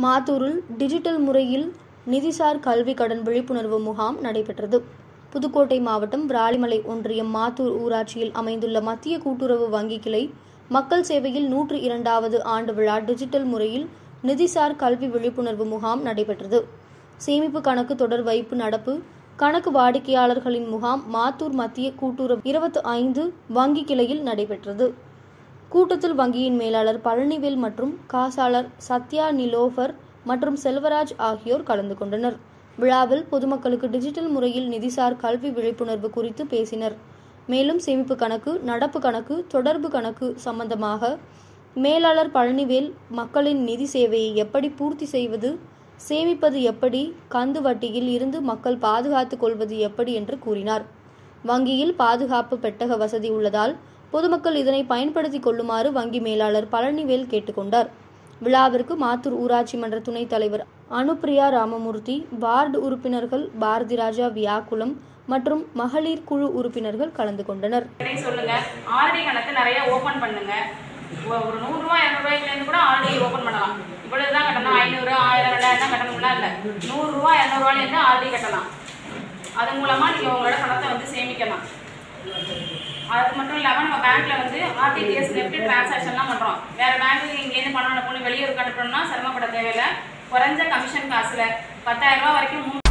மாத்தூரில் digital முறையில் நிதிசார் கல்வி கடன் விழிப்புணர்வு முகாம் நடைபெற்றது புதுக்கோட்டை மாவட்டம் விராலிமலை ஒன்றியம் மாத்தூர் ஊராட்சியில் அமைந்துள்ள மத்திய கூட்டுறவு வங்கி கிளை மக்கள் சேவையில் நூற்று இரண்டாவது ஆண்டு விழா டிஜிட்டல் முறையில் நிதிசார் கல்வி விழிப்புணர்வு முகாம் நடைபெற்றது சேமிப்பு கணக்கு தொடர் வைப்பு நடப்பு கணக்கு வாடிக்கையாளர்களின் முகாம் மாத்தூர் மத்திய கூட்டுறவு இருபத்தி ஐந்து வங்கி கிளையில் நடைபெற்றது கூட்டத்தில் வங்கியின் மேலாளர் பழனிவேல் மற்றும் காசாளர் சத்யா நிலோஃபர் மற்றும் செல்வராஜ் ஆகியோர் கலந்து கொண்டனர் விழாவில் பொதுமக்களுக்கு டிஜிட்டல் முறையில் நிதிசார் கல்வி விழிப்புணர்வு குறித்து பேசினர் மேலும் சேமிப்பு கணக்கு நடப்பு கணக்கு தொடர்பு கணக்கு சம்பந்தமாக மேலாளர் பழனிவேல் மக்களின் நிதி சேவையை எப்படி பூர்த்தி செய்வது சேமிப்பது எப்படி கந்து வட்டியில் இருந்து மக்கள் பாதுகாத்துக் கொள்வது எப்படி என்று கூறினார் வங்கியில் பாதுகாப்பு பெட்டக வசதி உள்ளதால் பொதுமக்கள் இதனை பயன்படுத்திக் கொள்ளுமாறு வங்கி மேலாளர் பழனிவேல் கேட்டுக்கொண்டார் விழாவிற்கு மாத்தூர் ஊராட்சி மன்ற துணைத் தலைவர் அனுப்பிரியா ராமமூர்த்தி வார்டு உறுப்பினர்கள் பாரதி ராஜா வியாக்குளம் மற்றும் மகளிர் குழு உறுப்பினர்கள் கலந்து கொண்டனர் கிடை சொல்லுங்க ஆர்டி கணக்கு நிறைய ஓபன் பண்ணுங்க ஒ- ஒரு நூறுரூவா இரநூறுவாய்க்குலேருந்து கூட ஆர்டி ஓபன் பண்ணலாம் இவ்வளவு தான் கட்டணும் ஐநூறு ஆயிரம் ரெண்டாயிரம் தான் கட்டணும்லாம் இல்லை நூறுரூவா இரநூறுவாலேருந்து ஆர்டி கட்டலாம் அது மூலமா நீங்க உங்களோட பணத்தை வந்து சேமிக்கலாம் அது மட்டும் இல்லாமல் நம்ம பேங்க்ல வந்து ஆர்டிடிஎஸ் நெஃப்ட் டிரான்சாக்ஷன்லாம் பண்றோம் வேற பேங்க்கு இங்கேருந்து பணம் அனுப்பணும் வெளியூருக்கு அனுப்பணும்னா சிரமப்பட தேவையில்லை குறைஞ்ச கமிஷன் காசுல பத்தாயிரம் ரூபாய் வரைக்கும் மூணு